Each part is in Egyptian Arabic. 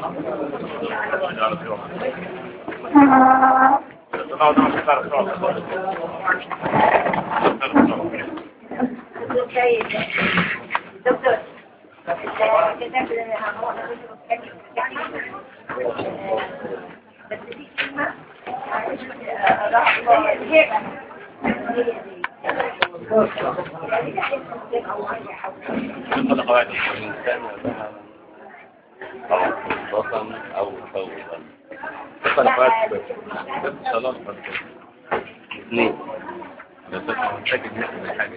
دكتور بس دي كلمة من قواعد الإنسان أو بطن أو فوضا بطن قواعد صلاة اثنين بس أنا محتاج نحن حاجة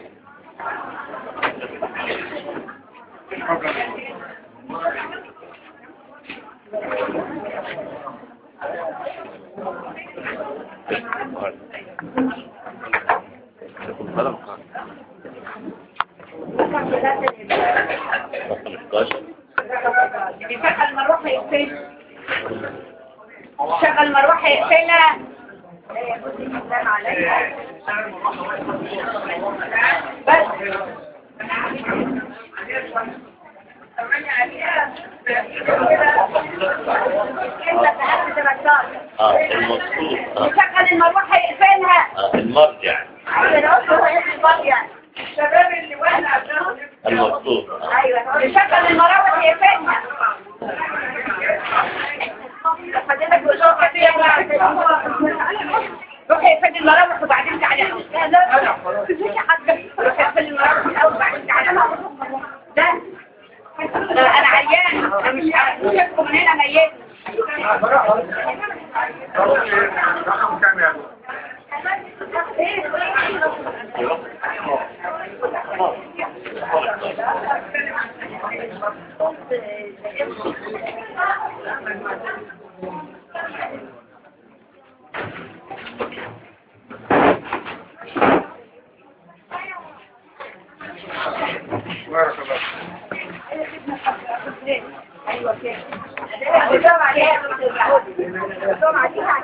يكون قلم قاعد رقم 11 شغل المروحة يقفل شغل المروحة يقفلها بس اه المقصود آه. شغل المروحة يقفلها آه. المرجع الشباب اللي ولع ده المقصود آه. ايوه يشغل المراوح يقفلها حضرتك بتشوف فيها روح يقفل المراوح وبعدين تعالى لا لا مش حد روح يقفل المراوح الاول وبعدين تعالى ده انا عيان انا مش عارف شوفكم من هنا ميت رقم كام يا بارك الله ايوه كده بتدور عليها بتدور عليها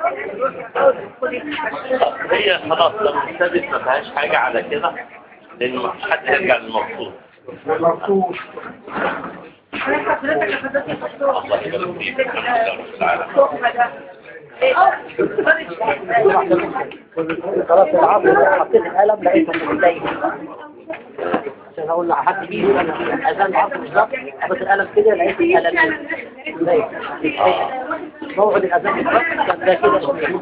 هي خلاص لو ابتدت ما فيهاش حاجة على كده لأن ما فيش حد يرجع للمقصود المقصود انا حضرتك يا حضرتك الله يبارك فيك الحمد لله رب العالمين خلاص العصر حطيت القلم لقيته متضايق عشان اقول لحد بيه انا اذان العصر بالظبط حطيت القلم كده لقيت القلم متضايق موعد الاذان بالظبط كان ده كده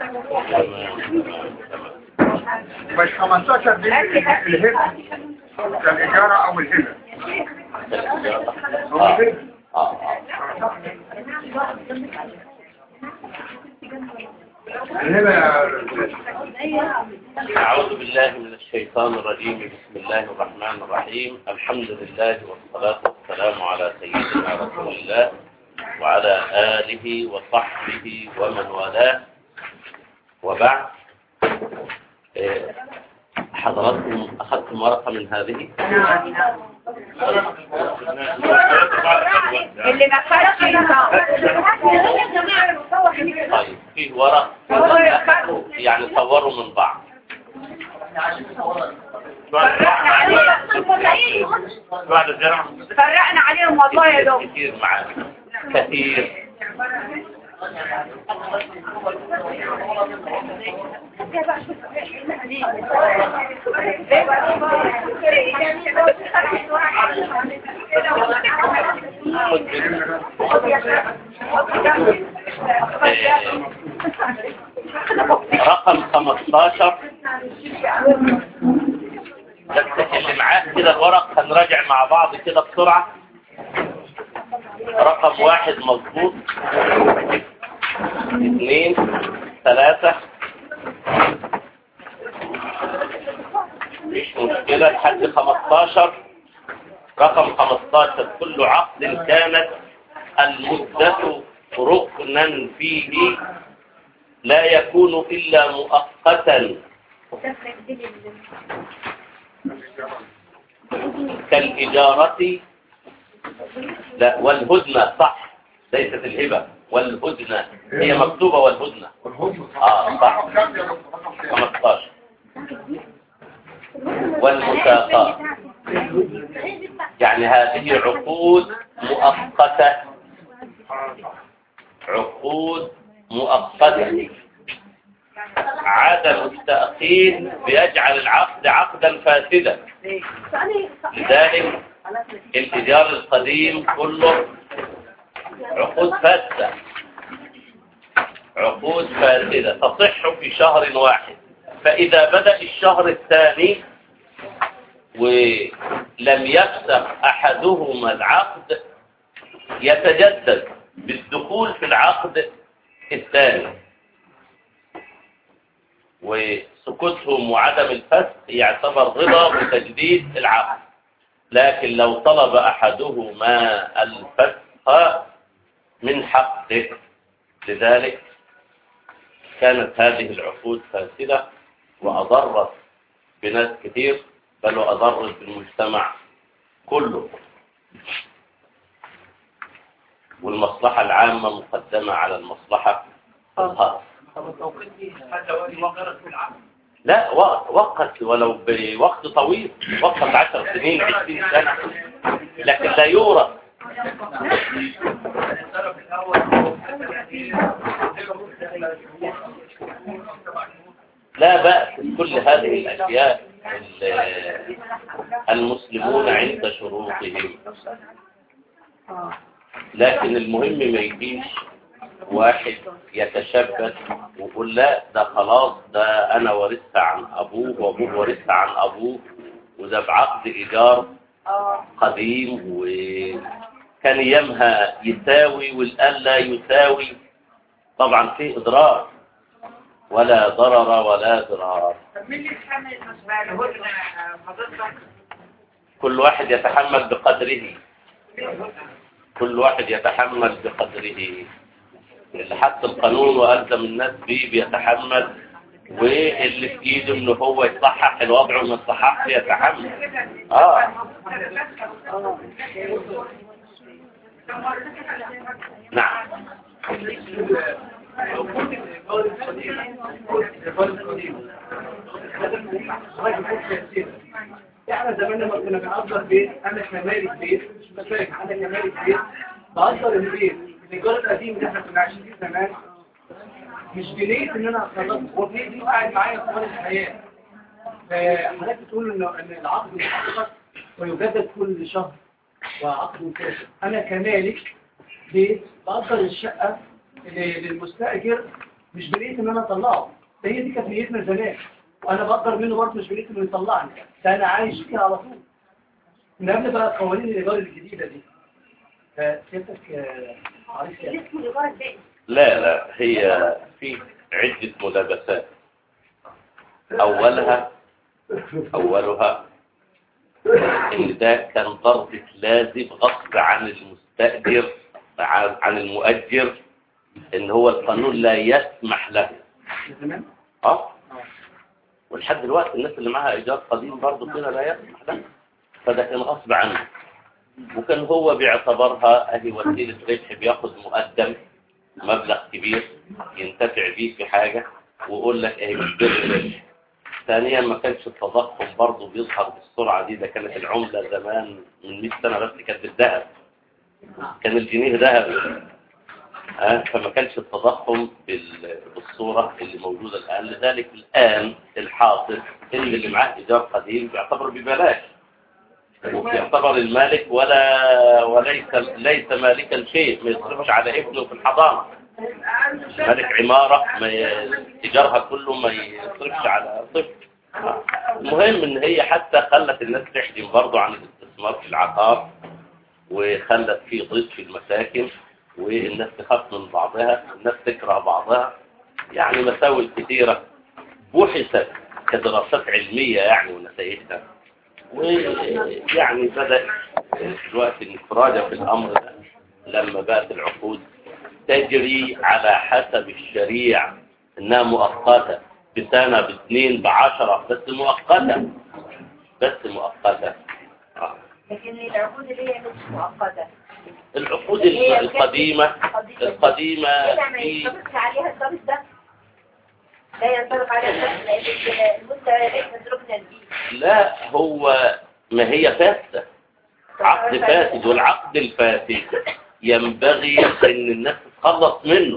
مش 15 دي الهبة كالإجارة أو الهبة أو آه. الهبة آه. الهبة أعوذ بالله من الشيطان الرجيم بسم الله الرحمن الرحيم الحمد لله والصلاة والسلام على سيدنا رسول الله وعلى آله وصحبه ومن والاه وبعد إيه، حضراتكم أخذتم ورقة من هذه اللي ما خدش طيب فيه ورق يعني صوروا من بعض بعد الجامعة فرقنا عليهم والله يا دوب كثير معانا كثير رقم 15 بس اللي معاه كده الورق هنراجع مع بعض كده بسرعة رقم واحد مظبوط اثنين ثلاثة مش مشكلة لحد 15 رقم 15 كل عقد كانت المدة ركنا فيه لا يكون إلا مؤقتا كالإجارة لا والهدنة صح ليست الهبة والهدنة هي مكتوبة والهدنة آه صح 15 والمساقات يعني هذه عقود مؤقتة عقود مؤقتة عدم التأخير بيجعل العقد عقدا فاسدا لذلك الإيجار القديم كله عقود فاسدة عقود فاسدة تصح في شهر واحد فإذا بدأ الشهر الثاني ولم يفسخ أحدهما العقد يتجدد بالدخول في العقد الثاني وسكوتهم وعدم الفسخ يعتبر رضا بتجديد العقد لكن لو طلب أحدهما الفسخ من حقه لذلك كانت هذه العقود فاسدة وأضرت بناس كثير بل وأضرت بالمجتمع كله والمصلحة العامة مقدمة على المصلحة الخاصة لا وقت وقت ولو بوقت طويل وقت عشر سنين عشرين سنة لكن لا يورث لا بأس كل هذه الأشياء ال- المسلمون عند شروطهم لكن المهم ما يجيش واحد يتشبث ويقول لا ده خلاص ده انا ورثت عن ابوه وابوه ورثت عن ابوه وده بعقد ايجار قديم وكان ايامها يساوي والان لا يساوي طبعا في اضرار ولا ضرر ولا ضرار طب مين اللي يتحمل المسؤولية؟ هدنة حضرتك كل واحد يتحمل بقدره كل واحد يتحمل بقدره اللي حط القانون وألزم الناس بيه بيتحمل واللي في ايده ان هو يصحح الوضع وما يصححش يتحمل اه نعم احنا زمان لما كنا بنأجر بيت انا كمالك بيت مش بشارك انا كمالك بيت بأجر البيت الإيجار القديم اللي احنا كنا عايشين فيه زمان مش بنية ان انا اخلصه هو بنية دي قاعد معايا طوال الحياة فحضرتك بتقول ان ان العقد محقق ويجدد كل شهر وعقد مكافئ انا كمالك بيت بأجر الشقة ل- للمستأجر مش بنية ان انا اطلعه ده هي دي كانت نيتنا زمان وانا بقدر منه برضه مش بنية انه يطلعني ده انا عايش فيها على طول من قبل بقى قوانين الايجار الجديدة دي فسيادتك آه، عارف يعني اسمه الإيجار الدائم لا لا هي في عدة ملابسات أولها أولها إن ده كان ضرب لازم غصب عن المستأجر عن عن المؤجر إن هو القانون لا يسمح له زمان اه ولحد دلوقتي الناس اللي معاها ايجار قديم برضه كده لا يسمح له فده كان غصب عنه وكان هو بيعتبرها اهي وسيله ربح بياخد مقدم مبلغ كبير ينتفع بيه في حاجه ويقول لك اهي بتدر ربح ثانيا ما كانش التضخم برضه بيظهر بالسرعه دي ده كانت العمله زمان من 100 سنه بس كانت بالذهب كان الجنيه ذهب آه، فما كانش التضخم بال- بالصورة اللي موجودة الآن لذلك الآن الحاصل إن اللي معاه إيجار قديم بيعتبر ببلاش وبيعتبر المالك ولا وليس ليس مالكا شيء ما يصرفش على ابنه في الحضانة مالك عمارة ما ي- إيجارها كله ما يصرفش على طفل آه. المهم إن هي حتى خلت الناس تحجم برضه عن الاستثمار في العقار وخلت في ضيق في المساكن والناس تخاف من بعضها الناس تكره بعضها يعني مساوئ كثيرة بحثت كدراسات علمية يعني ونتائجها ويعني بدأ دلوقتي الانفراجة في الأمر ده لما بقت العقود تجري على حسب الشريعة إنها مؤقتة بسنة باثنين بعشرة بس مؤقتة بس مؤقتة آه. لكن العقود اللي هي مش مؤقتة العقود القديمة القديمة كده ما في ينطبقش عليها الضابط ده لا ينطبق عليها الضابط لأن المدة ليست ركنا دي لا هو ما هي فاسدة عقد فاسد والعقد الفاسد ينبغي ان الناس تتخلص منه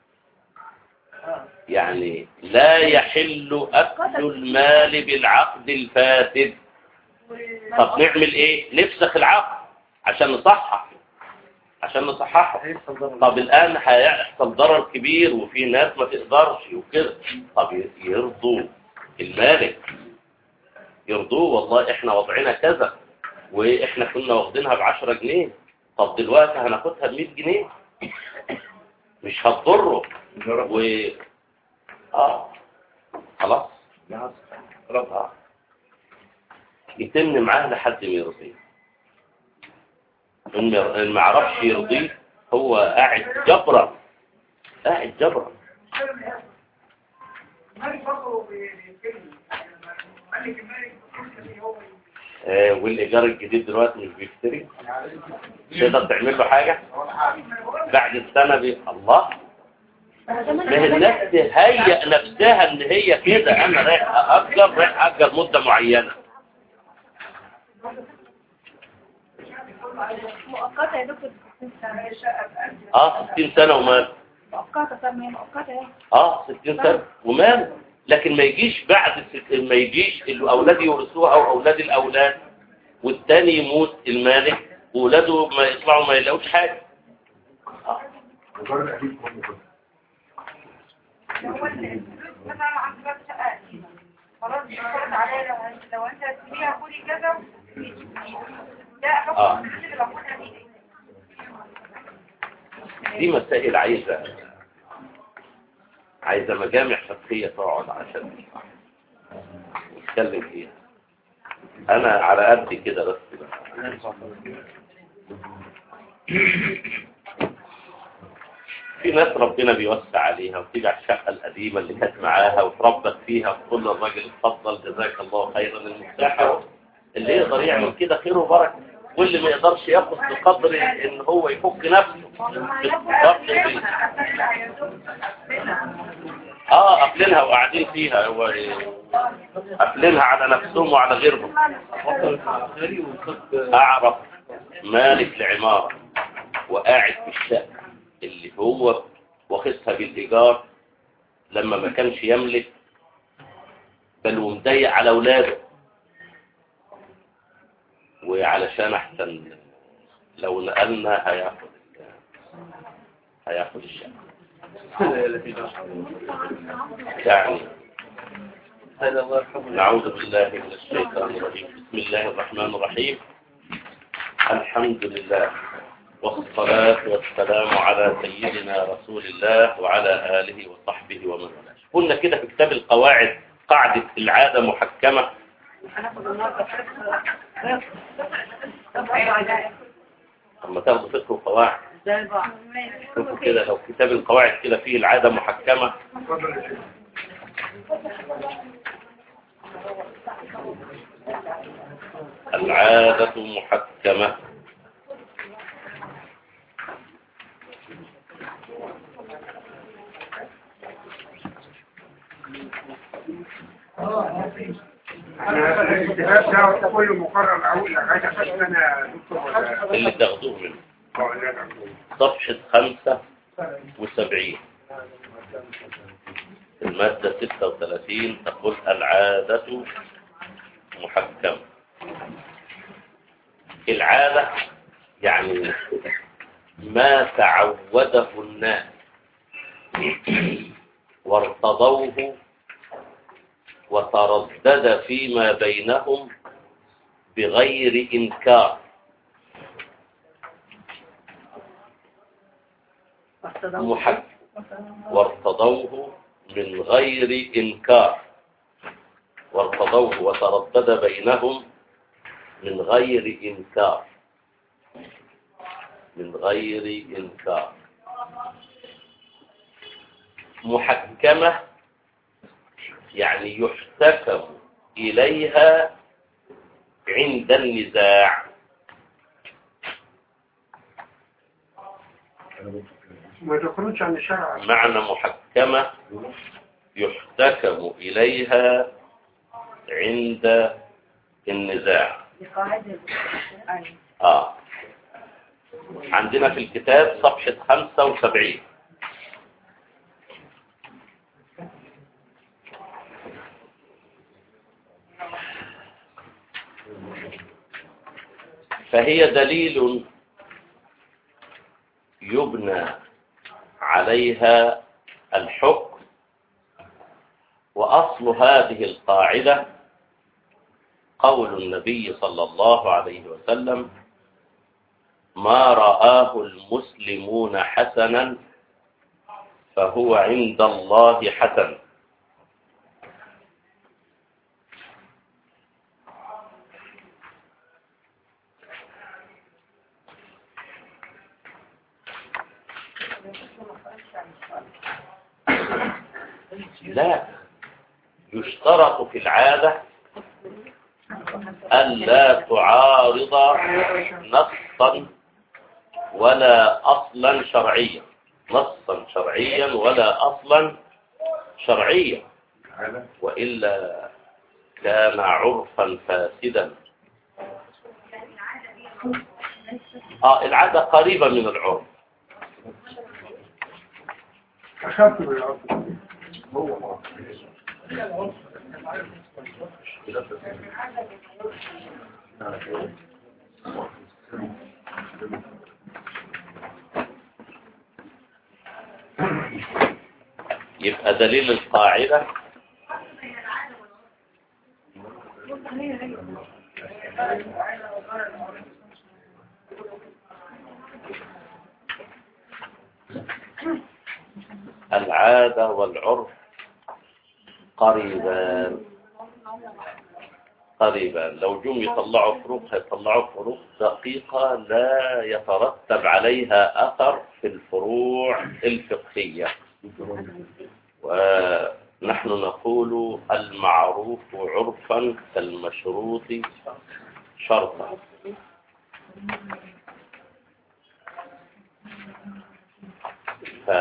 يعني لا يحل اكل المال بالعقد الفاسد طب نعمل ايه نفسخ العقد عشان نصحح عشان نصححه طب الان هيحصل ضرر كبير وفي ناس ما تقدرش وكده طب يرضوا المالك يرضوه والله احنا وضعنا كذا واحنا كنا واخدينها بعشرة جنيه طب دلوقتي هناخدها بمية جنيه مش هتضره و اه خلاص آه. يتم معاه لحد ما يرضيه ان ما- إن ما عرفش يرضيه هو قاعد جبرا قاعد جبرا آه والايجار الجديد دلوقتي مش بيشتري تقدر تعمل له حاجه بعد السنه بي... الله ما هي الناس تهيئ نفسها ان هي كده انا رايح اجر رايح اجر مده معينه مؤقتة يا دكتور اه 60 سنه ومال مؤقتة طب ما هي مؤقتة اهي اه 60 سنه ومال لكن ما يجيش بعد الست... ما يجيش الاولاد يورثوها او اولاد الاولاد والتاني يموت المالك واولاده ما يطلعوا ما يلاقوش حاجه آه. هو ال- مثلا عند باب شقة خلاص بيفرض عليا لو لو انت تسيبيها خدي كذا ده آه. حكم اللي باخدها دي دي مسائل عايزة عايزة مجامع فقهية تقعد عشان نتكلم فيها أنا على قد كده بس بقى. في ناس ربنا بيوسع عليها وتيجي على الشقة القديمة اللي كانت معاها وتربت فيها وتقول للراجل اتفضل جزاك الله خيرا المفتاح اللي يقدر يعمل كده خير وبركة واللي ما يقدرش ياخد بقدر ان هو يفك نفسه بالضبط كده. اه قافلينها وقاعدين فيها هو قافلينها على نفسهم وعلى غيرهم اعرف مالك العمارة وقاعد في الشقة اللي هو واخدها بالايجار لما ما كانش يملك بل ومضيق على اولاده وعلشان احسن لو نقلنا هياخد هياخد الشقة يعني نعوذ بالله من الشيطان الرجيم بسم الله الرحمن الرحيم الحمد لله والصلاة والسلام على سيدنا رسول الله وعلى آله وصحبه ومن والاه قلنا كده في كتاب القواعد قاعدة العادة محكمة اما تاخدوا فقه وقواعد شوفوا كده لو كتاب القواعد كده فيه العادة محكمة اتفضل يا شيخ. العادة محكمة أنا الكتاب ده كله مقرر أول لغاية بس أنا دكتور ولا- اللي تاخدوه منه اه لا لا صفحة خمسة وسبعين المادة ستة وثلاثين تقول العادة محكمة العادة يعني ما تعوده الناس وارتضوه وتردد فيما بينهم بغير إنكار محكم وارتضوه من غير إنكار وارتضوه وتردد بينهم من غير إنكار من غير إنكار محكمة يعني يحتكم إليها عند النزاع ما تخرجش عن الشرع معنى محكمة يحتكم إليها عند النزاع آه عندنا في الكتاب صفحة 75 فهي دليل يبنى عليها الحكم وأصل هذه القاعدة قول النبي صلى الله عليه وسلم ما رآه المسلمون حسنا فهو عند الله حسن لا يشترط في العادة ألا تعارض نصا ولا أصلا شرعيا نصا شرعيا ولا أصلا شرعيا وإلا كان عرفا فاسدا آه العادة قريبة من العرف أخذت من العرض هو يبقى دليل القاعدة العادة والعرف قريبان قريبان لو جم يطلعوا فروق هيطلعوا فروق دقيقة لا يترتب عليها أثر في الفروع الفقهية ونحن نقول المعروف عرفا كالمشروط شرطا ف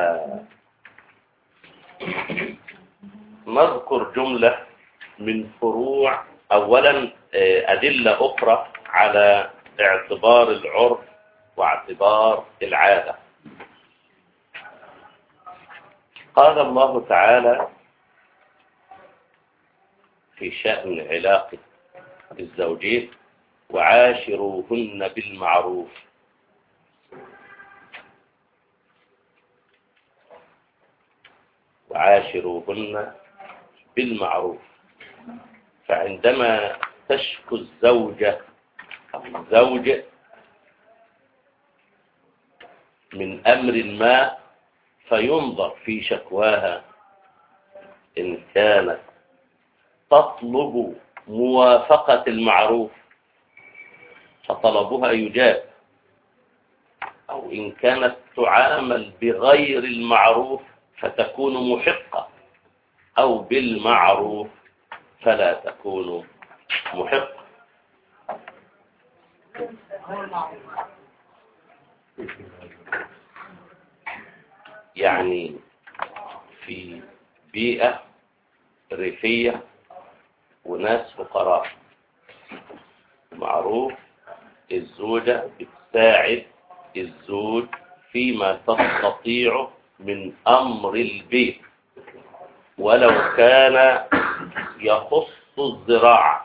نذكر جملة من فروع أولا أدلة أخرى على اعتبار العرف واعتبار العادة قال الله تعالى في شأن علاقة الزوجين وعاشروهن بالمعروف وعاشروهن بالمعروف فعندما تشكو الزوجة أو الزوج من أمر ما فينظر في شكواها إن كانت تطلب موافقة المعروف فطلبها يجاب أو إن كانت تعامل بغير المعروف فتكون محقة أو بالمعروف فلا تكون محقة يعني في بيئة ريفية وناس فقراء معروف الزوجة بتساعد الزوج فيما تستطيع من أمر البيت ولو كان يخص الزراعة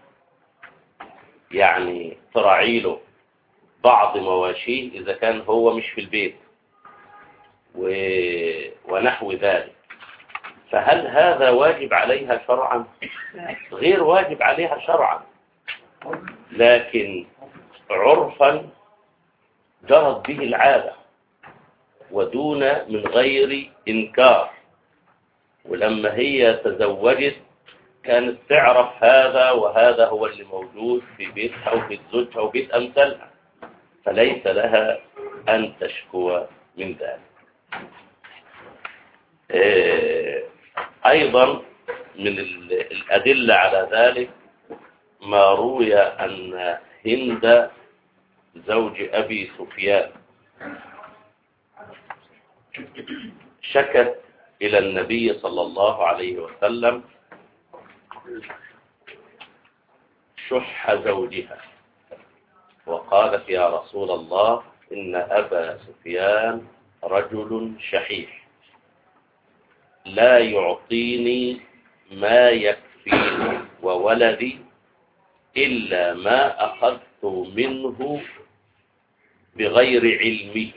يعني تراعي له بعض مواشيه إذا كان هو مش في البيت و... ونحو ذلك فهل هذا واجب عليها شرعا غير واجب عليها شرعا لكن عرفا جرت به العادة ودون من غير إنكار ولما هي تزوجت كانت تعرف هذا وهذا هو اللي موجود في بيتها وبيت زوجها وبيت أمثالها فليس لها أن تشكو من ذلك أيضا من الأدلة على ذلك ما روي أن هند زوج أبي سفيان شكت إلى النبي صلى الله عليه وسلم شح زوجها وقالت يا رسول الله إن أبا سفيان رجل شحيح لا يعطيني ما يكفيني وولدي إلا ما أخذت منه بغير علمه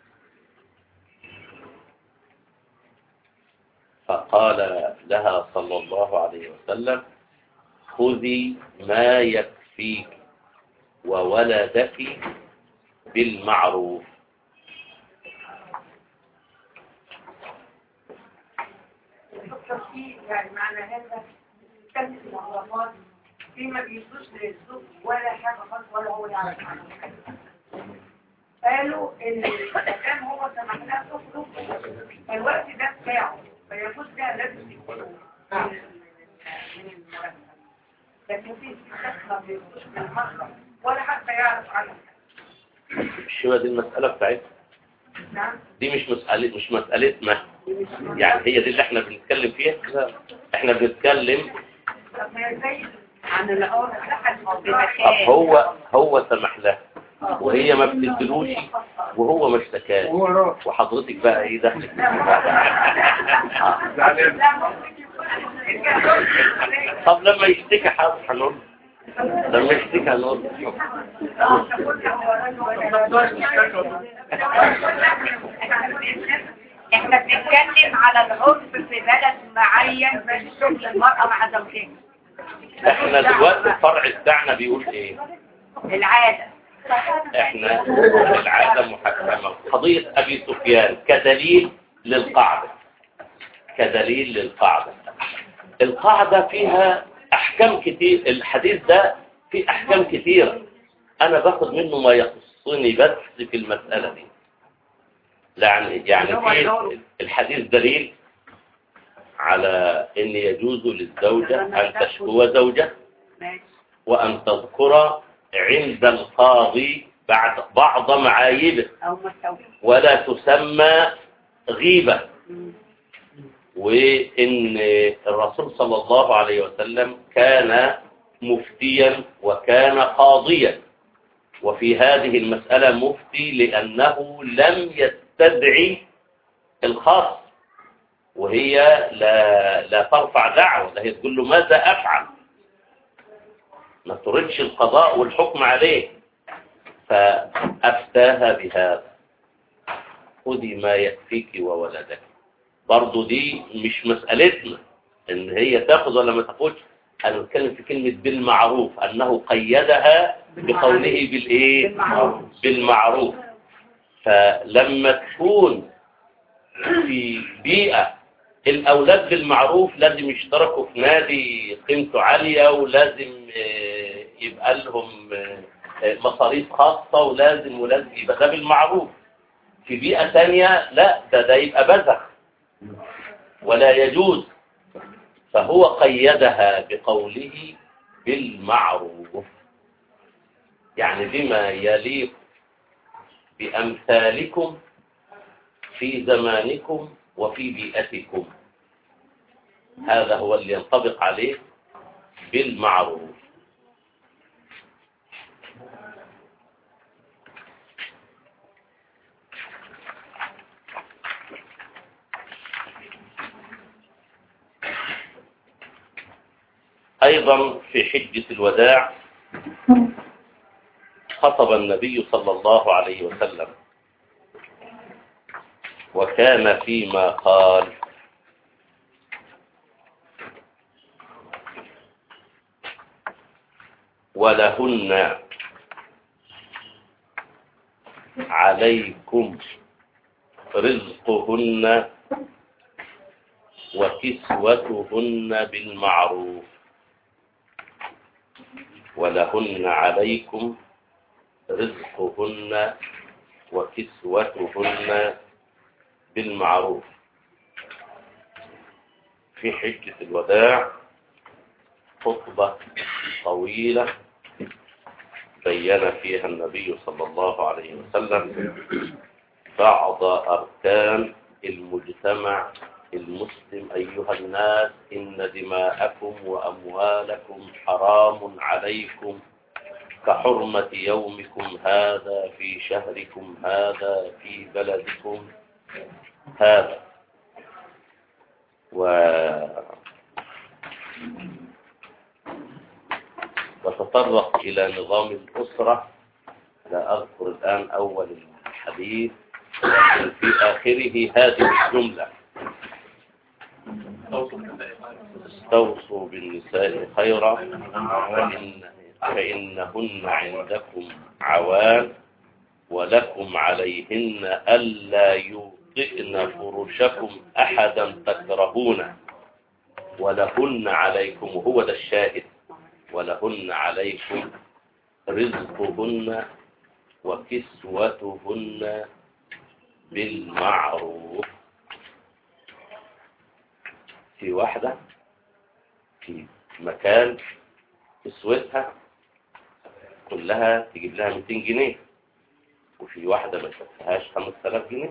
فقال لها صلى الله عليه وسلم خذي ما يكفيك وولدك بالمعروف الدكتور في يعني معنى هذا كان العلماء في ما بيدوش للزوج ولا حاجة خالص ولا هو يعرف عنه حاجة. قالوا ان إذا كان هو سمح لها تخرج فالوقت ده بتاعه فيجوز ده لازم يكون من من المرتب لكن في شخص ما بيدوش بالمخرج ولا حتى يعرف عنه مش هو دي المسألة بتاعتنا نعم دي مش مسألة مش مسألتنا يعني هي دي اللي احنا بنتكلم فيها احنا بنتكلم طب ما هي زي عن الأول طب هو هو سمح لها وهي ما بتدلوش وهو ما اشتكاش هو راح وحضرتك بقى ايه دخلك زعلان طب لما يشتكي حاضر هنقول لما يشتكي هنقول احنا بنتكلم على العرف في بلد معين في شغل المرأة مع زوجها احنا دلوقتي الفرع بتاعنا بيقول ايه العادة احنا العادة محكمة قضية ابي سفيان كدليل للقاعدة كدليل للقاعدة القاعدة فيها احكام كتير الحديث ده فيه احكام كتيرة انا باخد منه ما يخصني بس في المسألة دي يعني يعني في الحديث دليل على ان يجوز للزوجة ان تشكو زوجها ماشي وأن تذكر عند القاضي بعد بعض معايبه او مساوي ولا تسمى غيبة وإن الرسول صلى الله عليه وسلم كان مفتيا وكان قاضيا وفي هذه المسألة مفتي لأنه لم يستدعي الخاص وهي لا, لا ترفع دعوة لا هي تقول له ماذا أفعل ما تردش القضاء والحكم عليه فأفتاها بهذا خذي ما يكفيك وولدك برضو دي مش مسألتنا ان هي تاخذ ولا ما تاخذش انا بتكلم في كلمة بالمعروف انه قيدها بقوله بالايه بالمعروف. بالمعروف فلما تكون في بيئة الأولاد بالمعروف لازم يشتركوا في نادي قيمته عالية ولازم آه، يبقى لهم آه، آه، مصاريف خاصة ولازم ولازم يبقى ده بالمعروف في بيئة ثانية لا ده ده يبقى بذخ ولا يجوز فهو قيدها بقوله بالمعروف يعني بما يليق بأمثالكم في زمانكم وفي بيئتكم هذا هو اللي ينطبق عليه بالمعروف أيضا في حجة الوداع خطب النبي صلى الله عليه وسلم وكان فيما قال ولهن عليكم رزقهن وكسوتهن بالمعروف ولهن عليكم رزقهن وكسوتهن بالمعروف في حجة الوداع خطبة طويلة بين فيها النبي صلى الله عليه وسلم بعض أركان المجتمع المسلم أيها الناس إن دماءكم وأموالكم حرام عليكم كحرمة يومكم هذا في شهركم هذا في بلدكم هذا و وتطرق إلى نظام الأسرة لا أذكر الآن أول الحديث لكن في آخره هذه الجملة استوصوا بالنساء خيرا فإن فإنهن عندكم عوان ولكم عليهن ألا يوطئن فرشكم أحدا تكرهونه ولهن عليكم هو ده الشاهد ولهن عليكم رزقهن وكسوتهن بالمعروف في واحدة في مكان كسوتها كلها تجيب لها 200 جنيه وفي واحدة ما تكفيهاش 5000 جنيه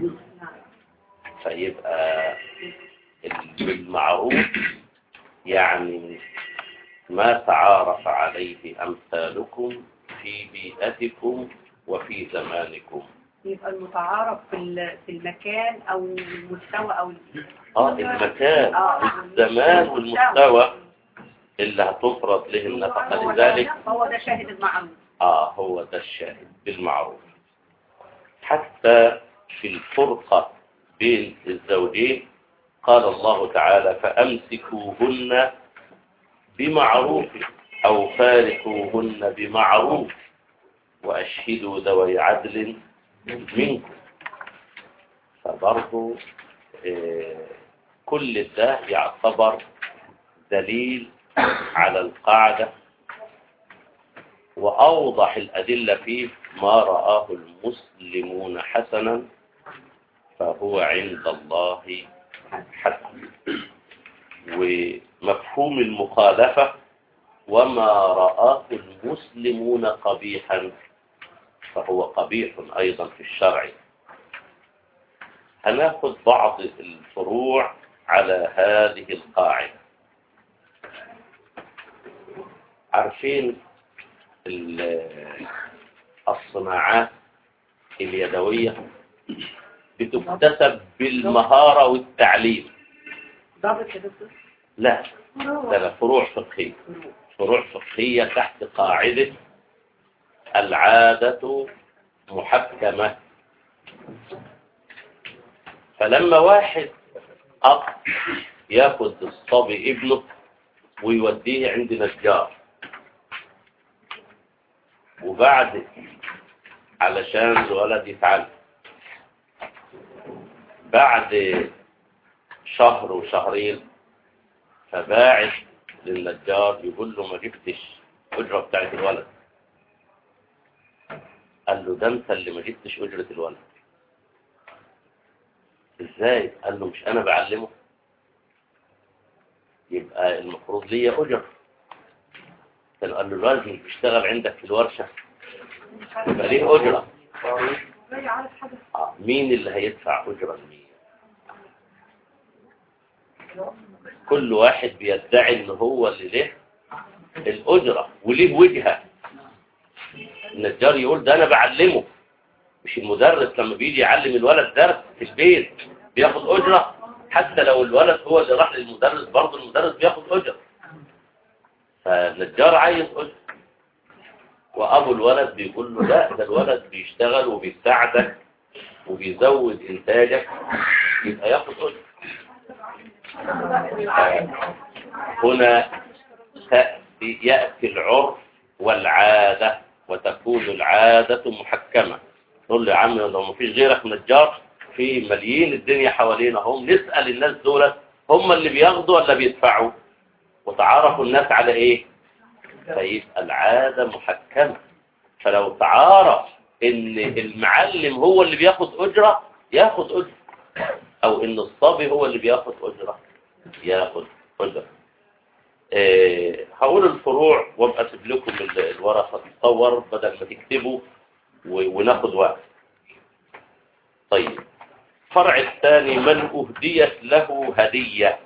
فيبقى المعروف يعني ما تعارف عليه أمثالكم في بيئتكم وفي زمانكم يبقى المتعارف في ال- في المكان او المستوى او ال- اه المكان آه. الزمان والمستوى اللي هتفرض له النفقة هو ده- لذلك هو ده شاهد المعروف آه هو ده الشاهد بالمعروف حتى في الفرقة بين الزوجين قال الله تعالى فأمسكوهن بمعروف أو فارقوهن بمعروف وأشهدوا ذوي عدل منكم فبرضو آه، كل ده يعتبر دليل على القاعدة وأوضح الأدلة فيه ما رآه المسلمون حسنا فهو عند الله حسن ومفهوم المخالفة وما رآه المسلمون قبيحا فهو قبيح أيضا في الشرع هناخد بعض الفروع على هذه القاعدة عارفين ال- الصناعات اليدوية بتكتسب بالمهارة والتعليم ضابط يا دكتور لا ده لا فروع فقهية فروع فقهية تحت قاعدة العادة محكمة فلما واحد أب ياخد الصبي ابنه ويوديه عند نجار وبعد علشان الولد يتعلم بعد شهر وشهرين فباعت للنجار يقول له ما جبتش أجرة بتاعت الولد قال له ده انت اللي ما جبتش أجرة الولد ازاي قال له مش انا بعلمه يبقى المفروض ليا أجر قال له الولد مش بيشتغل عندك في الورشة يبقى ليه أجرة آه، مين اللي هيدفع أجرة لمين كل واحد بيدعي ان هو اللي له الأجرة وليه وجهة النجار يقول ده أنا بعلمه مش المدرس لما بيجي يعلم الولد درس في البيت بياخد أجرة حتى لو الولد هو اللي راح للمدرس برضه المدرس بياخد أجرة فالنجار عايز أجرة وأبو الولد بيقول له لا ده الولد بيشتغل وبيساعدك وبيزود إنتاجك يبقى ياخد أجرة هنا تأتي يأتي العرف والعادة وتكون العادة محكمة نقول له يا عم لو ما فيش غيرك نجار في مليين الدنيا حوالينا هم نسأل الناس دول هم اللي بياخدوا ولا بيدفعوا وتعارفوا الناس على ايه فيبقى العادة محكمة فلو تعارف ان المعلم هو اللي بياخد أجرة ياخد أجرة او ان الصبي هو اللي بياخد أجرة ياخد أجرة إيه هقول الفروع وابقى اسيب لكم ال- الورقة تتصور بدل ما تكتبوا و- وناخد وقت طيب الفرع الثاني من أهديت له هدية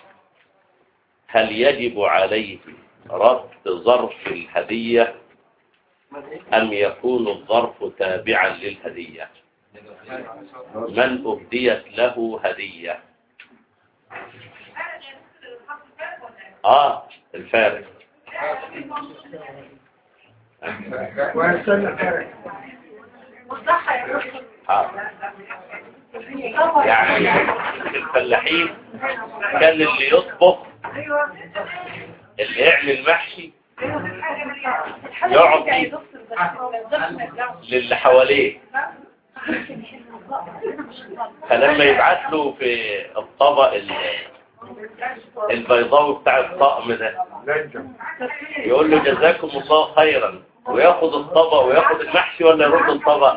هل يجب عليه رد ظرف الهدية أم يكون الظرف تابعا للهدية من أهديت له هدية آه الفارق وهستنى فارق والصحة يا دكتور آه. يعني الفلاحين كان اللي يطبخ ايوه اللي يعمل محشي الحاجة يقعد يا فيه. دكتور بس هو الضغط ما يرجعش. للي حواليه فلما يبعت له في الطبق ال- البيضاوي بتاع الطقم ده لجة يقول له جزاكم الله خيرا وياخد الطبق وياخد المحشي ولا يرد الطبق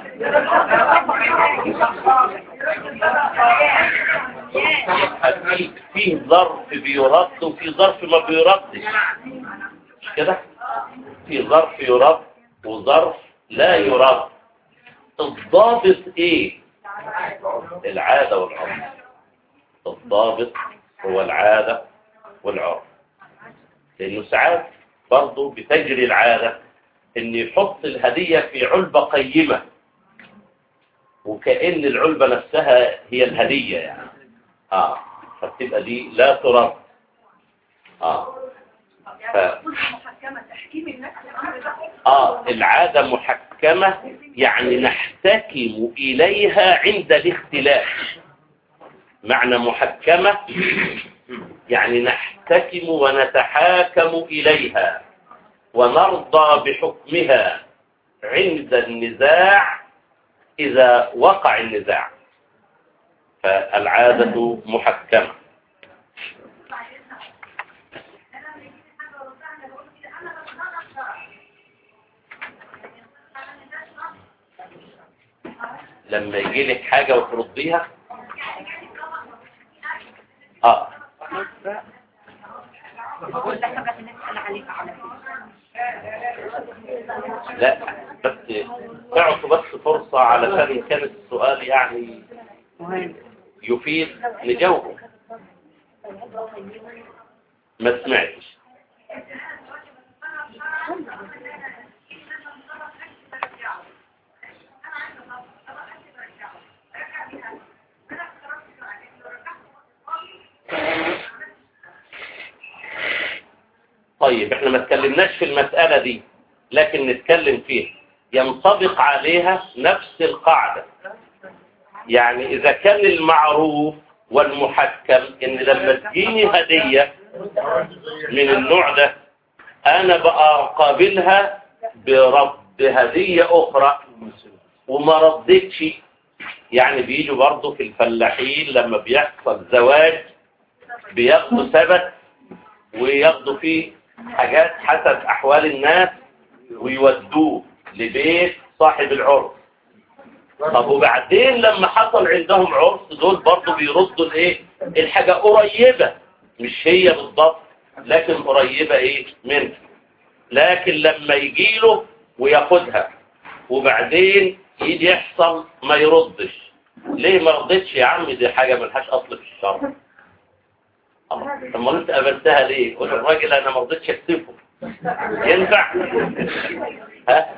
أكيد فيه ظرف بيرد وفيه ظرف ما بيردش مش كده في ظرف يرد وظرف لا يرد الضابط ايه العادة والعرف الضابط هو العادة والعرف لانه ساعات برضه بتجري العادة ان يحط الهدية في علبة قيمة وكأن العلبة نفسها هي الهدية يعني اه فبتبقى دي لا ترد اه ف... محكمة تحكيم النفس الأمر ده آه العادة محكمة يعني نحتكم إليها عند الاختلاف معنى محكمة يعني نحتكم ونتحاكم إليها ونرضى بحكمها عند النزاع إذا وقع النزاع فالعادة محكمة لما يجي لك حاجة وترضيها اه بقول لك بس نسأل عليك على لا بس تعطوا بس فرصة علشان كان السؤال يعني يفيد نجاوبه ما سمعتش طيب احنا ما اتكلمناش في المسألة دي لكن نتكلم فيها ينطبق عليها نفس القاعدة يعني إذا كان المعروف والمحكم إن لما تجيني هدية من النوع ده أنا بقى أقابلها برد هدية أخرى وما ردتش يعني بيجوا برضه في الفلاحين لما بيحصل زواج بياخدوا سبت وياخدوا فيه حاجات حسب أحوال الناس ويودوه لبيت صاحب العرس طب وبعدين لما حصل عندهم عرس دول برضه بيردوا الايه الحاجة قريبة مش هي بالضبط لكن قريبة ايه منه لكن لما يجي له وياخدها وبعدين يجي يحصل ما يردش ليه ما رضتش يا عم دي حاجة ملهاش اصل في الشرع الله. طب ما انت قابلتها ليه قول الراجل انا ما رضيتش اكتبه ينفع ها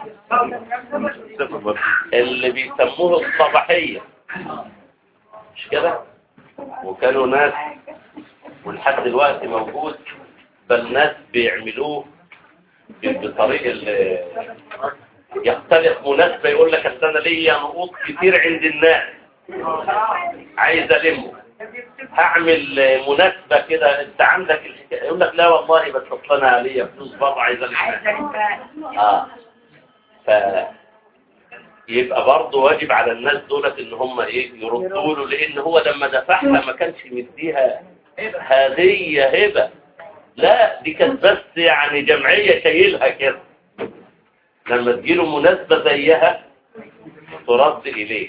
اللي بيسموه الصباحية مش كده وكانوا ناس ولحد دلوقتي موجود بل ناس بيعملوه بطريق ال- يختلف مناسبة يقول لك أصل انا ليا نقوط كتير عند الناس عايز ألمه هعمل مناسبة كده انت عندك الحكاية يقول لك لا والله بس اصل انا ليا فلوس بره عايز ألمها اه ف يبقى برضه واجب على الناس دولت ان هم ايه يردوا له لان هو لما دفعها ما كانش مديها هديه هبه لا دي كانت بس يعني جمعيه شايلها كده لما تجيله مناسبه زيها ترد اليه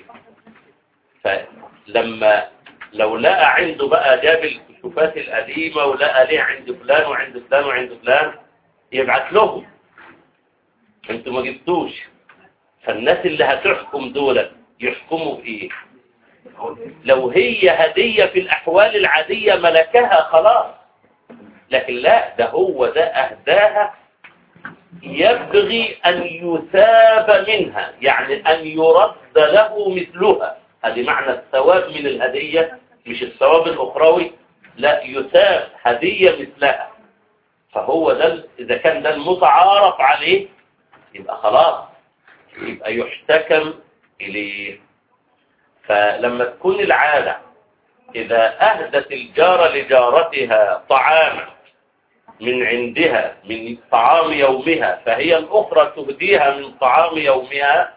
فلما لو لقى عنده بقى جاب الكشوفات القديمه ولقى ليه عند فلان وعند فلان وعند فلان يبعت لهم انتوا ما جبتوش فالناس اللي هتحكم دولت يحكموا بإيه لو هي هدية في الأحوال العادية ملكها خلاص لكن لا ده هو ده أهداها يبغي أن يثاب منها يعني أن يرد له مثلها هذه معنى الثواب من الهدية مش الثواب الأخروي لا يثاب هدية مثلها فهو ده ال- إذا كان ده المتعارف عليه يبقى خلاص يبقى يحتكم إليه فلما تكون العادة إذا أهدت الجارة لجارتها طعاما من عندها من طعام يومها فهي الأخرى تهديها من طعام يومها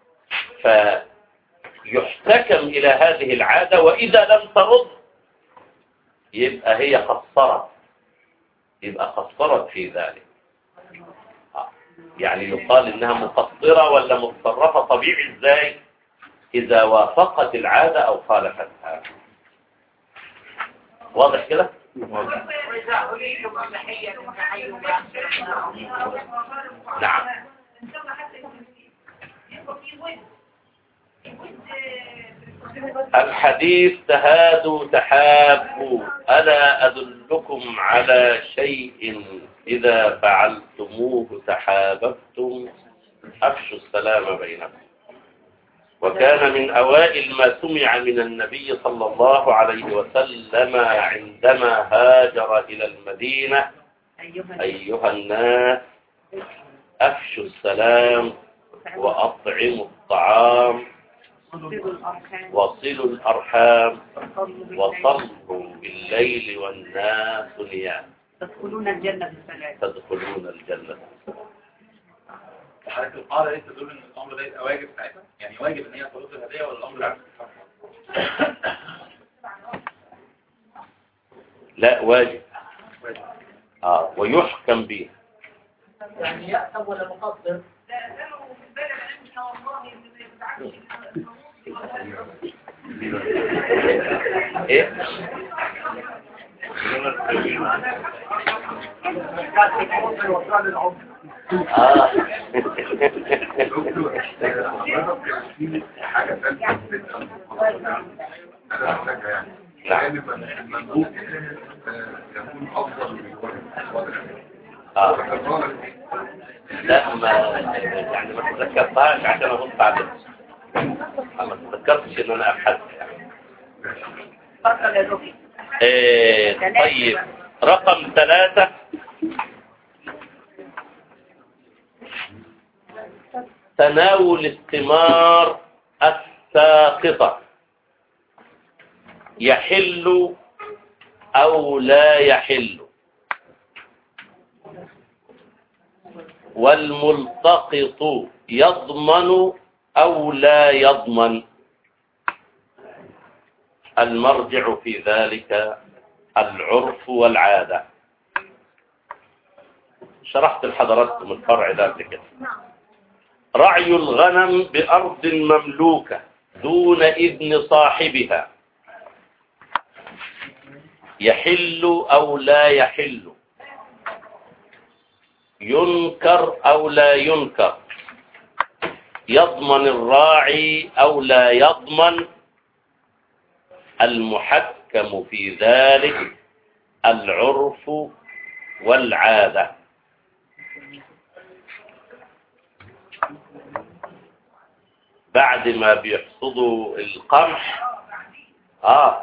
فيحتكم إلى هذه العادة وإذا لم ترد يبقى هي قصرت يبقى قصرت في ذلك آه. يعني يقال إنها مقصرة ولا متصرفة طبيعي إزاي إذا وافقت العادة أو خالفتها واضح كده؟ نعم الحديث تهادوا تحابوا ألا أدلكم على شيء إذا فعلتموه تحاببتم أفشوا السلام بينكم وكان من أوائل ما سمع من النبي صلى الله عليه وسلم عندما هاجر إلى المدينة أيها الناس أفشوا السلام وأطعموا الطعام وصلوا الأرحام وصلوا بالليل والناس نيام تدخلون الجنة بالسلام تدخلون الجنة حضرتك القاعدة دي تدل ان الامر ده يبقى واجب ساعتها يعني واجب ان هي ترد الهدية ولا الامر العكس لا واجب آه ويحكم به يعني يأتم ولا مقصر إيه آه حاجة ثالثة أنا أحتاجها يعني لأن المندوب يكون أفضل من الواجب آه لا ما يعني ما تذكرتهاش عشان ابص عليها ما تذكرتش ان انا ابحث تفضل يا دكتور إيه طيب رقم ثلاثة تناول الثمار الساقطة يحل أو لا يحل والملتقط يضمن أو لا يضمن المرجع في ذلك العرف والعادة شرحت لحضراتكم الفرع ده قبل كده رعي الغنم بأرض مملوكة دون إذن صاحبها يحل أو لا يحل ينكر أو لا ينكر يضمن الراعي أو لا يضمن المحكم في ذلك العرف والعادة بعد ما بيحصدوا القمح اه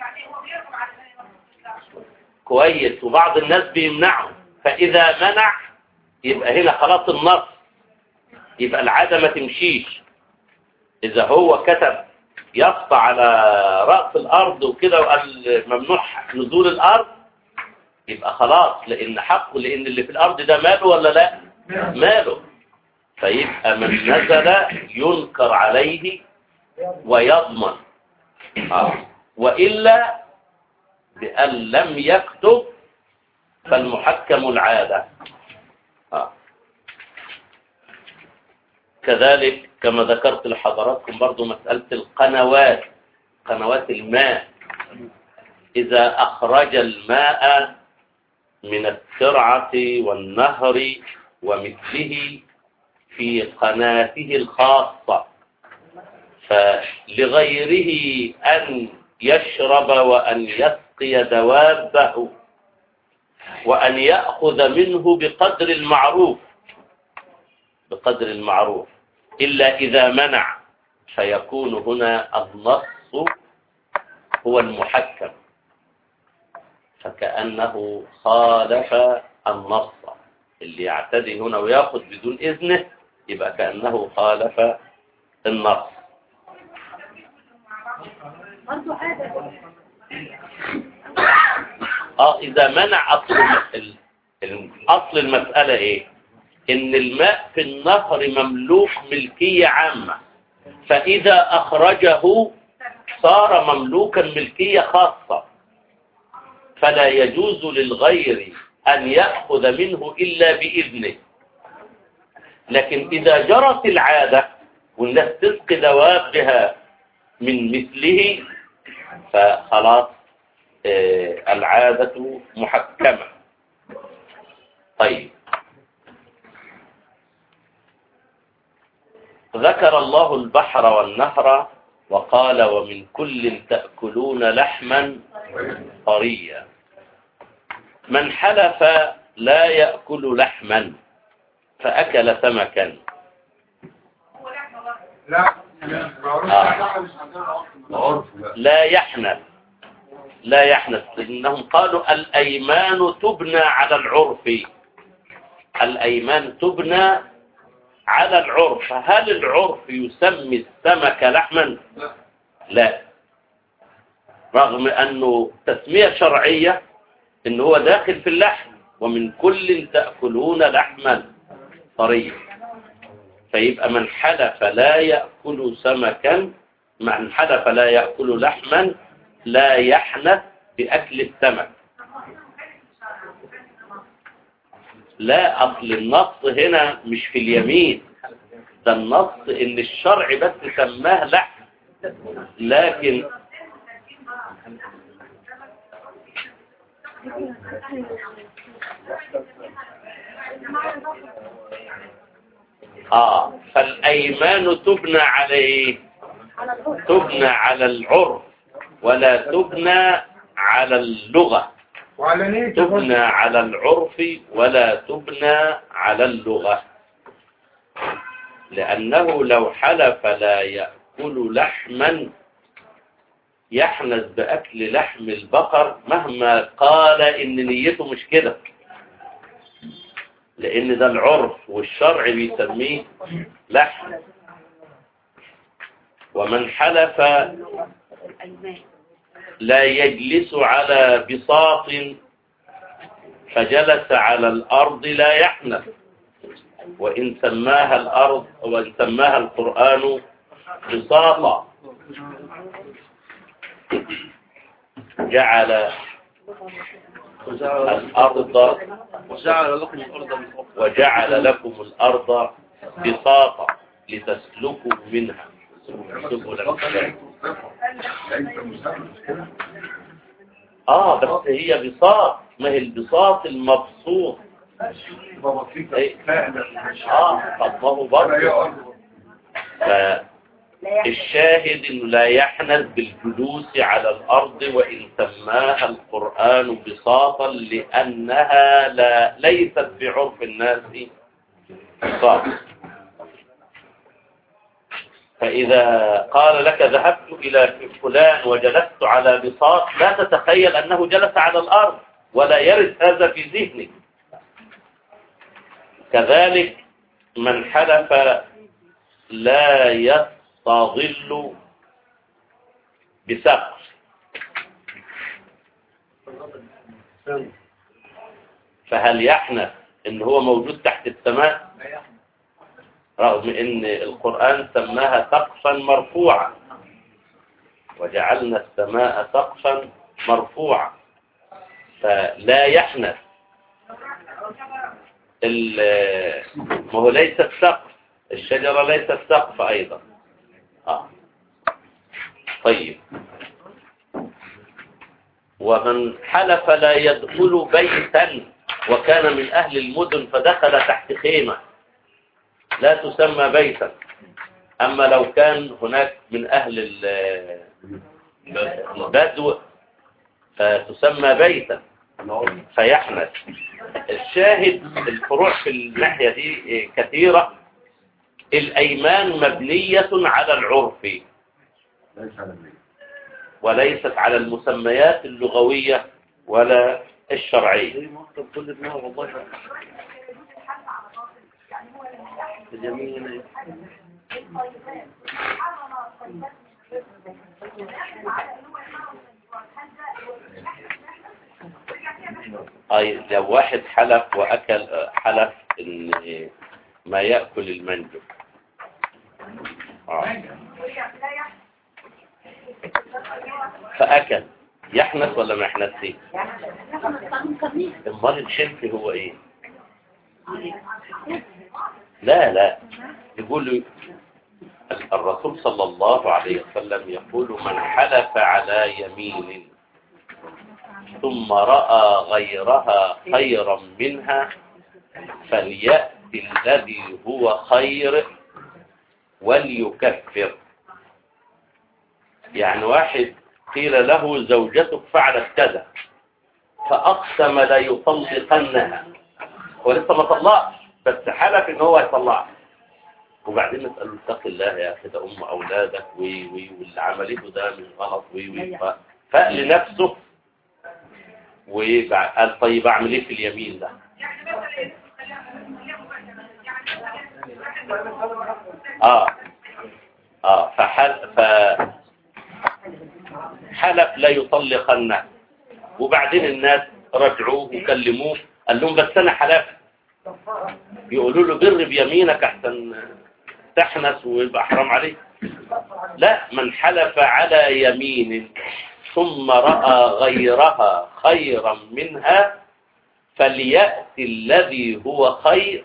كويس وبعض الناس بيمنعوا فإذا منع يبقى هنا خلاص النص يبقى العادة ما تمشيش إذا هو كتب يقطع على رأس الأرض وكده وقال ممنوع نزول الأرض يبقى خلاص لأن حقه لأن اللي في الأرض ده ماله ولا لا ماله فيبقى من نزل ينكر عليه ويضمن آه. وإلا بأن لم يكتب فالمحكم العادة آه. كذلك كما ذكرت لحضراتكم برضو مسألة القنوات قنوات الماء إذا أخرج الماء من الترعة والنهر ومثله في قناته الخاصة فلغيره أن يشرب وأن يسقي دوابه وأن يأخذ منه بقدر المعروف بقدر المعروف إلا إذا منع فيكون هنا النص هو المحكم فكأنه خالف النص اللي يعتدي هنا وياخذ بدون إذنه يبقى كأنه خالف النص برضه عادة اه اذا منع اصل ال- ال- اصل المسألة ايه ان الماء في النهر مملوك ملكية عامة فاذا اخرجه صار مملوكا ملكية خاصة فلا يجوز للغير ان يأخذ منه الا باذنه لكن اذا جرت العادة والناس تسقي دوابها من مثله فخلاص آه، العادة محكمة طيب ذكر الله البحر والنهر وقال ومن كل تأكلون لحما طريا من حلف لا يأكل لحما فأكل سمكا لا آه. لا يحنث لا يحنث إنهم قالوا الأيمان تبنى على العرف الأيمان تبنى على العرف هل العرف يسمي السمك لحما لا رغم أنه تسمية شرعية إن هو داخل في اللحم ومن كل تأكلون لحما طريا فيبقى من حلف لا يأكل سمكا من حلف لا يأكل لحما لا يحنث بأكل السمك لا أصل النص هنا مش في اليمين ده النص إن الشرع بس سماه لحم لكن آه فالأيمان تبنى على إيه؟ تبنى على العرف ولا تبنى على اللغة وعلى نية تبنى على العرف ولا تبنى على اللغة لأنه لو حلف لا يأكل لحما يحنث بأكل لحم البقر مهما قال إن نيته مش كده لأن ده العرف والشرع بيسميه لحم ومن حلف لا يجلس على بساط فجلس على الأرض لا يحنث وإن سماها الأرض وإن سماها القرآن بساطا جعل الأرض وجعل لكم الأرض بساطا وجعل لكم الأرض بساطا لتسلكوا منها سبلا سلام. اه بس هي بساط ما هي البساط المبسوط إيه؟ اه طب ما هو برضه فالشاهد انه لا يحنث بالجلوس على الارض وان سماها القرآن بساطا لانها لا ليست بعرف الناس بساط فإذا قال لك ذهبت إلى فلان وجلست على بساط لا تتخيل أنه جلس على الأرض ولا يرد هذا في ذهنك كذلك من حلف لا يستظل بسقف فهل يحنث ان هو موجود تحت السماء رغم ان القرآن سماها سقفا مرفوعا وجعلنا السماء سقفا مرفوعا فلا يحنث ال- ما هو ليس السقف الشجرة ليست سقف أيضا آه. طيب ومن حلف لا يدخل بيتا وكان من أهل المدن فدخل تحت خيمة لا تسمى بيتا أما لو كان هناك من أهل ال- البدو فتسمى بيتا فيحنث الشاهد الفروع في الناحية دي كثيرة الأيمان مبنية على العرف وليست على المسميات اللغوية ولا الشرعية كل دماغ والله اليمين أي لو واحد حلف وأكل حلف إن ما يأكل المنجم آه. فأكل يحنث ولا ما يحنثش امال الشرك هو ايه لا لا يقول له الرسول صلى الله عليه وسلم يقول من حلف على يمين ثم رأى غيرها خيرا منها فليأتي الذي هو خير وليكفر يعني واحد قيل له زوجتك فعلت كذا فأقسم لا يطلقنها ولسه ما طلقش بس حلف ان هو يطلقها وبعدين نسأله اتق الله يا أخي ده أم أولادك وي وي واللي عملته ده مش غلط وي وي ف- فقل نفسه وقال طيب أعمل إيه في اليمين ده آه آه فحل ف حلف لا يطلقنها وبعدين الناس رجعوه وكلموه قال لهم بس أنا حلفت يقولوا له بر بيمينك احسن تحنس ويبقى حرام عليك لا من حلف على يمين ثم رأى غيرها خيرا منها فليأتي الذي هو خير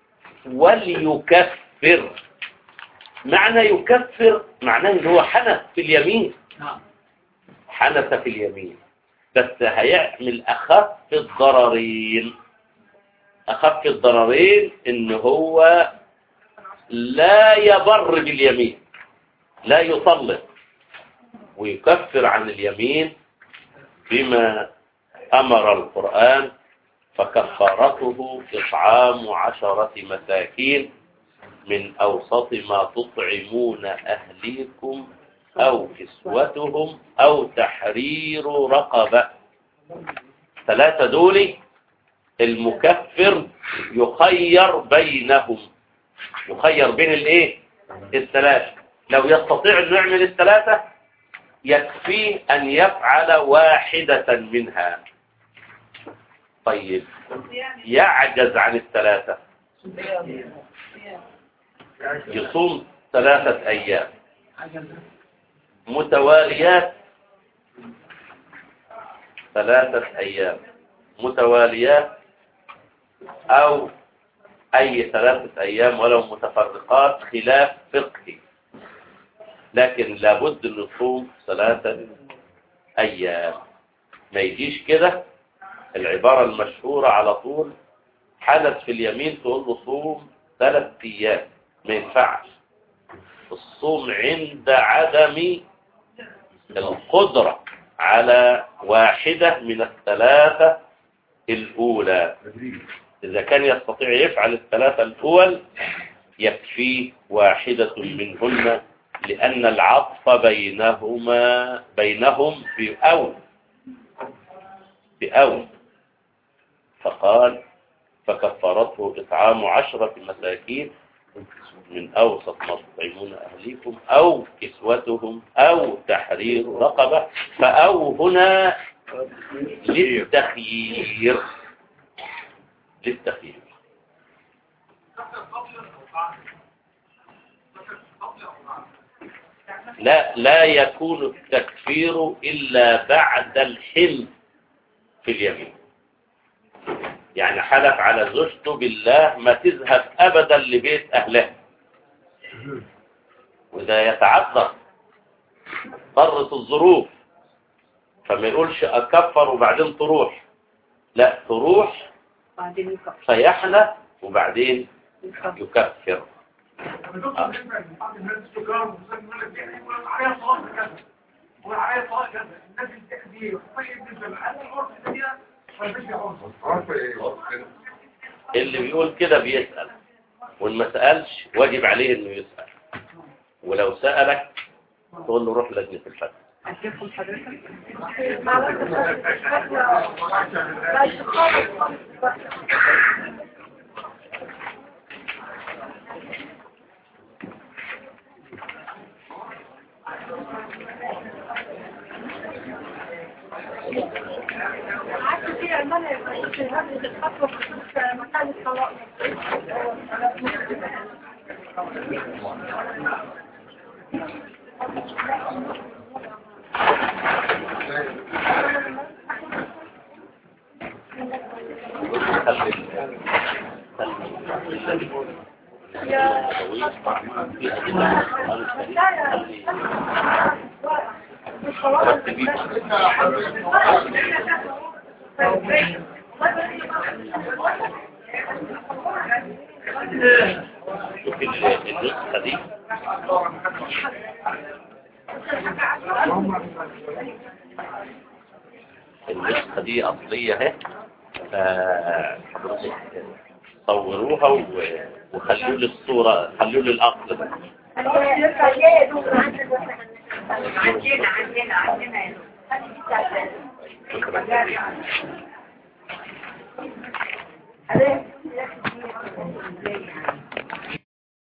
وليكفر معنى يكفر معناه ان هو حنث في اليمين نعم حنث في اليمين بس هيعمل أخف الضررين أخف الضررين إن هو لا يبر باليمين لا يطلق ويكفر عن اليمين بما أمر القرآن فكفارته إطعام عشرة مساكين من أوسط ما تطعمون أهليكم أو كسوتهم أو تحرير رقبة ثلاثة دول المكفر يخير بينهم يخير بين الايه الثلاثة لو يستطيع انه يعمل الثلاثة يكفيه ان يفعل واحدة منها طيب يعجز عن الثلاثة يصوم ثلاثة ايام متواليات ثلاثة أيام متواليات أو أي ثلاثة أيام ولو متفرقات خلاف فقهي لكن لابد أن يصوم ثلاثة أيام ما يجيش كده العبارة المشهورة على طول حدث في اليمين تقول له صوم ثلاثة أيام ما ينفعش الصوم عند عدم القدرة على واحدة من الثلاثة الأولى إذا كان يستطيع يفعل الثلاثة الأول يكفي واحدة منهن لأن العطف بينهما بينهم بأو بأو فقال فكفرته إطعام عشرة مساكين من أوسط ما تطعمون أهليكم أو كسوتهم أو تحرير رقبة فأو هنا للتخيير للتخيير لا لا يكون التكفير إلا بعد الحلم في اليمين يعني حلف على زوجته بالله ما تذهب أبدا لبيت أهلها وده يتعذر اضطرت الظروف فما يقولش أكفر وبعدين تروح لا تروح بعدين يكفر فيحلف وبعدين يكفر. يكفر بعض الناس تجار ومسلم يقول لك يعني يقول لك عليها صلاة كذا وعليها صلاة كذا الناس التكبير طيب بالنسبة لأهل العرف دي ما فيش عرف عرف ايه؟ اللي بيقول كده بيسأل وإن ما سألش واجب عليه إنه يسأل ولو سألك تقول له روح لجنة الفتوى عارفة في عمالة في هذه الخطوة في مكان الصلاة خلي خلي يا شوف ال- النسخة دي النسخة دي أصلية اهي فحضرتك صوروها و- وخلوا لي الصورة خلوا لي الأصل ده. عندنا عندنا عندنا شكرا